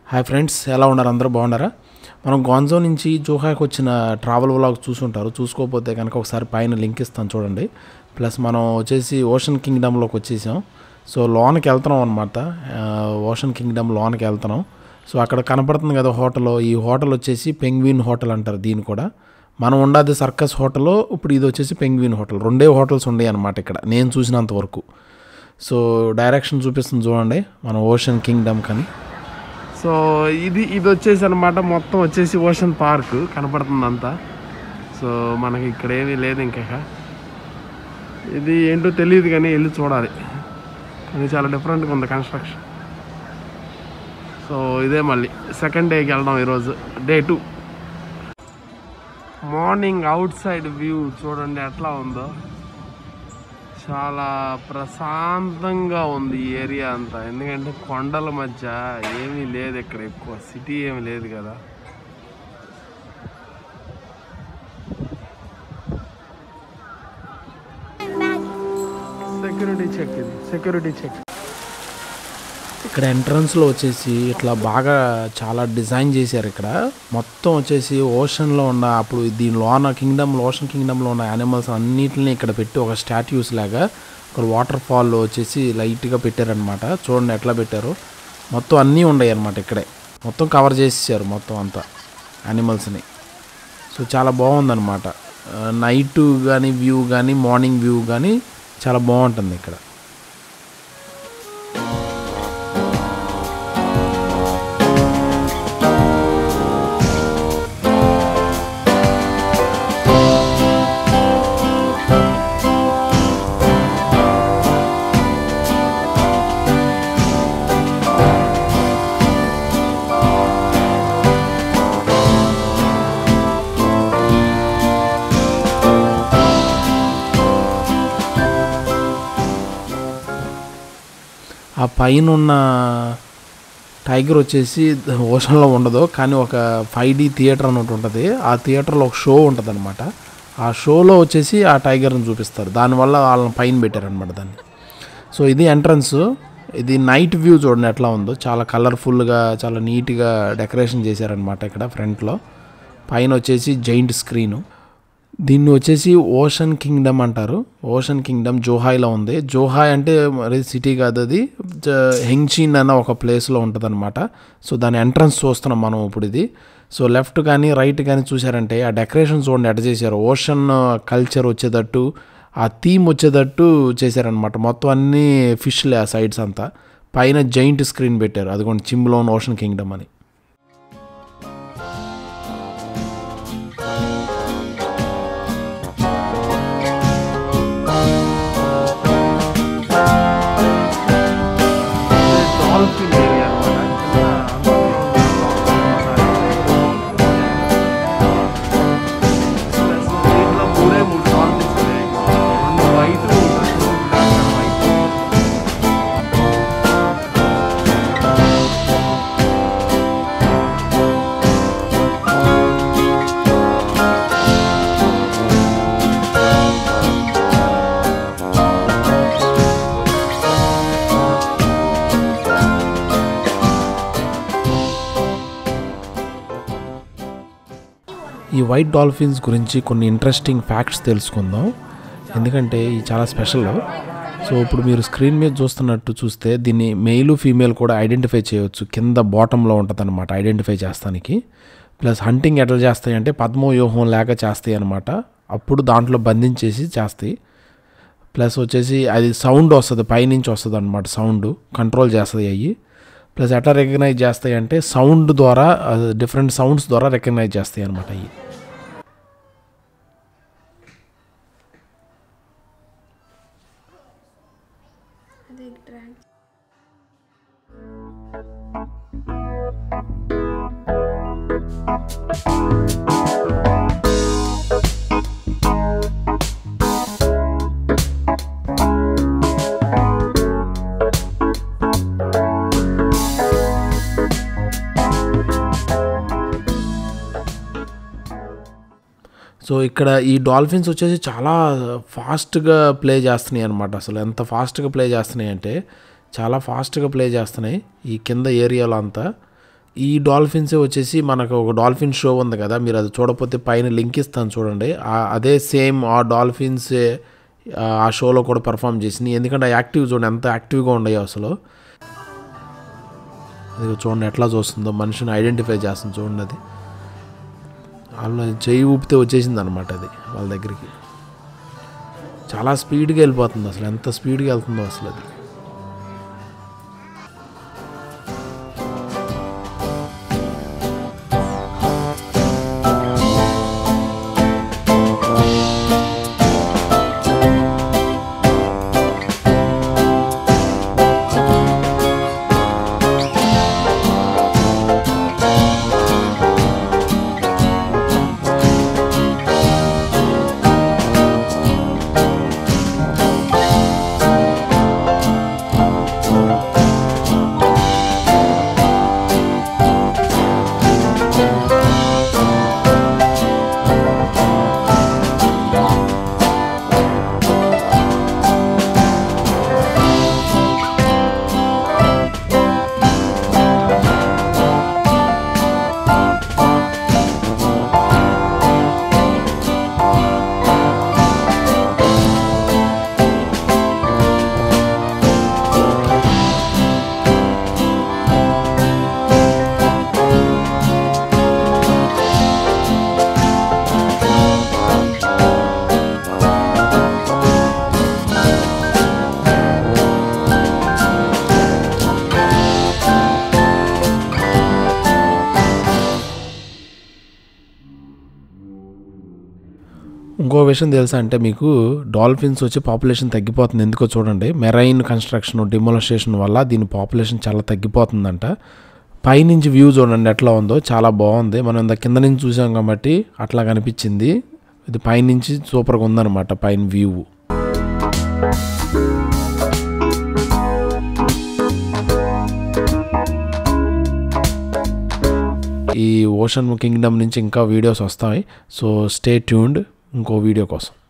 hi friends ఎలా ఉన్నారు అందరూ బాగున్నారా మనం గోంజో నుంచి జోహాకి వచ్చిన ట్రావెల్ వ్లాగ్ చూసుంటారు చూసుకోకపోతే కనుక ఒకసారి పైన లింక్ ఇస్తాను చూడండి ప్లస్ మనం వచ్చేసి ఓషన్ కింగ్డమ్లోకి వచ్చేసాం సో లోన్కి వెళ్తున్నాం అనమాట ఓషన్ కింగ్డమ్ లోన్కి వెళ్తున్నాం సో అక్కడ కనపడుతుంది కదా హోటల్ ఈ హోటల్ వచ్చేసి పెంగ్విన్ హోటల్ అంటారు దీన్ని కూడా మనం ఉండేది సర్కస్ హోటల్ ఇప్పుడు ఇది వచ్చేసి పెంగ్విన్ హోటల్ రెండే హోటల్స్ ఉన్నాయి అనమాట ఇక్కడ నేను చూసినంత వరకు సో డైరెక్షన్ చూపిస్తుంది చూడండి మన ఓషన్ కింగ్డమ్ కానీ సో ఇది ఇది వచ్చేసి అనమాట మొత్తం వచ్చేసి ఓషన్ పార్క్ కనపడుతుంది అంతా సో మనకి ఇక్కడ ఏమీ లేదు ఇంకా ఇది ఏంటో తెలియదు కానీ వెళ్ళి చూడాలి కానీ చాలా డిఫరెంట్గా ఉంది కన్స్ట్రక్షన్ సో ఇదే మళ్ళీ సెకండ్ డేకి వెళ్దాం ఈరోజు day two morning outside view చూడండి ఎట్లా ఉందో చాలా ప్రశాంతంగా ఉంది ఈ ఏరియా అంతా ఎందుకంటే కొండల మధ్య ఏమీ లేదు ఇక్కడ ఎక్కువ సిటీ ఏమీ లేదు కదా సెక్యూరిటీ చెక్ ఇది సెక్యూరిటీ చెక్ ఇక్కడ ఎంట్రన్స్లో వచ్చేసి ఇట్లా బాగా చాలా డిజైన్ చేశారు ఇక్కడ మొత్తం వచ్చేసి ఓషన్లో ఉన్న అప్పుడు దీని లోన కింగ్డమ్ ఓషన్ కింగ్డమ్లో ఉన్న యానిమల్స్ అన్నిటిని ఇక్కడ పెట్టి ఒక స్టాట్యూస్ లాగా ఒక వాటర్ ఫాల్ వచ్చేసి లైట్గా పెట్టారనమాట చూడండి ఎట్లా పెట్టారు మొత్తం అన్నీ ఉన్నాయి అనమాట ఇక్కడే మొత్తం కవర్ చేసేసారు మొత్తం అంతా యానిమల్స్ని సో చాలా బాగుందన్నమాట నైట్ కానీ వ్యూ కానీ మార్నింగ్ వ్యూ కానీ చాలా బాగుంటుంది ఇక్కడ ఆ పైన ఉన్న టైగర్ వచ్చేసి ఓషన్లో ఉండదు కానీ ఒక ఫైవ్ డి థియేటర్ అని ఒకటి ఉంటుంది ఆ థియేటర్లో ఒక షో ఉంటుంది అనమాట ఆ షోలో వచ్చేసి ఆ టైగర్ని చూపిస్తారు దానివల్ల వాళ్ళని పైన పెట్టారనమాట దాన్ని సో ఇది ఎంట్రన్స్ ఇది నైట్ వ్యూ చూడండి ఎట్లా ఉందో చాలా కలర్ఫుల్గా చాలా నీట్గా డెకరేషన్ చేశారనమాట ఇక్కడ ఫ్రంట్లో పైన వచ్చేసి జైంట్ స్క్రీను దీన్ని వచ్చేసి ఓషన్ కింగ్డమ్ అంటారు ఓషన్ కింగ్డమ్ జోహాయ్లో ఉంది జోహాయ్ అంటే మరి సిటీ కాదు అది హెంగ్షిన్ అన్న ఒక ప్లేస్లో ఉంటుంది అనమాట సో దాని ఎంట్రన్స్ చూస్తున్నాం మనం ఇప్పుడు ఇది సో లెఫ్ట్ కానీ రైట్ కానీ చూసారంటే ఆ డెకరేషన్ చూడండి ఎట చేశారు ఓషన్ కల్చర్ వచ్చేటట్టు ఆ థీమ్ వచ్చేటట్టు చేశారనమాట మొత్తం అన్ని ఫిష్లే ఆ సైడ్స్ అంతా పైన జైంట్ స్క్రీన్ పెట్టారు అదిగోండి చిమ్లోన్ ఓషన్ కింగ్డమ్ అని డాల్ఫిన్ ఏరియా దీంట్లో మూడే మూడు డాల్ఫిన్స్ ఉన్నాయి రెండు వైట్ వైట్ ఈ వైట్ డాల్ఫిన్స్ గురించి కొన్ని ఇంట్రెస్టింగ్ ఫ్యాక్ట్స్ తెలుసుకుందాం ఎందుకంటే ఇది చాలా స్పెషల్ సో ఇప్పుడు మీరు స్క్రీన్ మీద చూస్తున్నట్టు చూస్తే దీన్ని మెయిల్ ఫీమేల్ కూడా ఐడెంటిఫై చేయవచ్చు కింద బాటంలో ఉంటుంది అనమాట ఐడెంటిఫై చేస్తానికి ప్లస్ హంటింగ్ ఎట్లా చేస్తాయి అంటే పద్మవ్యూహం లేక చేస్తాయి అనమాట అప్పుడు దాంట్లో బంధించేసి చేస్తాయి ప్లస్ వచ్చేసి అది సౌండ్ వస్తుంది పైనుంచి వస్తుంది అనమాట సౌండ్ కంట్రోల్ చేస్తుంది అవి ప్లస్ ఎట్లా రికగ్నైజ్ చేస్తాయి అంటే సౌండ్ ద్వారా డిఫరెంట్ సౌండ్స్ ద్వారా రికగ్నైజ్ చేస్తాయి అనమాట అవి అదే డ్రాగ్ సో ఇక్కడ ఈ డాల్ఫిన్స్ వచ్చేసి చాలా ఫాస్ట్గా ప్లే చేస్తున్నాయి అనమాట అసలు ఎంత ఫాస్ట్గా ప్లే చేస్తున్నాయి అంటే చాలా ఫాస్ట్గా ప్లే చేస్తున్నాయి ఈ కింద ఏరియాలో అంతా ఈ డాల్ఫిన్సే వచ్చేసి మనకు ఒక డాల్ఫిన్ షో ఉంది కదా మీరు అది చూడకపోతే పైన లింక్ ఇస్తాను చూడండి ఆ- అదే సేమ్ ఆ డాల్ఫిన్సే ఆ, ఆ షోలో కూడా పర్ఫామ్ చేసింది ఎందుకంటే ఆ యాక్టివ్ చూడండి ఎంత యాక్టివ్గా ఉన్నాయో అసలు ఇది చూడండి ఎట్లా చూస్తుందో మనిషిని ఐడెంటిఫై చేస్తుంది చూడండి అది వాళ్ళు చెయ్యి ఊపితే వచ్చేసింది అనమాట అది వాళ్ళ దగ్గరికి చాలా స్పీడ్గా వెళ్ళిపోతుంది అసలు ఎంత స్పీడ్గా వెళ్తుందో అసలు అది ఇంకో విషయం తెలుసా అంటే మీకు డాల్ఫిన్స్ వచ్చి పాపులేషన్ తగ్గిపోతుంది ఎందుకో చూడండి మెరైన్ కన్స్ట్రక్షన్ డిమోలస్టేషన్ వల్ల దీని పాపులేషన్ చాలా తగ్గిపోతుందంట పైనుంచి వ్యూ చూడండి ఎట్లా ఉందో చాలా బాగుంది మనం ఇంత కింద నుంచి చూసాం కాబట్టి అట్లా కనిపించింది ఇది పైనుంచి సూపర్గా ఉందన్నమాట పైన వ్యూ ఈ ఓషన్ కింగ్డమ్ నుంచి ఇంకా వీడియోస్ వస్తాయి సో స్టే ట్యూన్డ్ ఇంకో వీడియో కోసం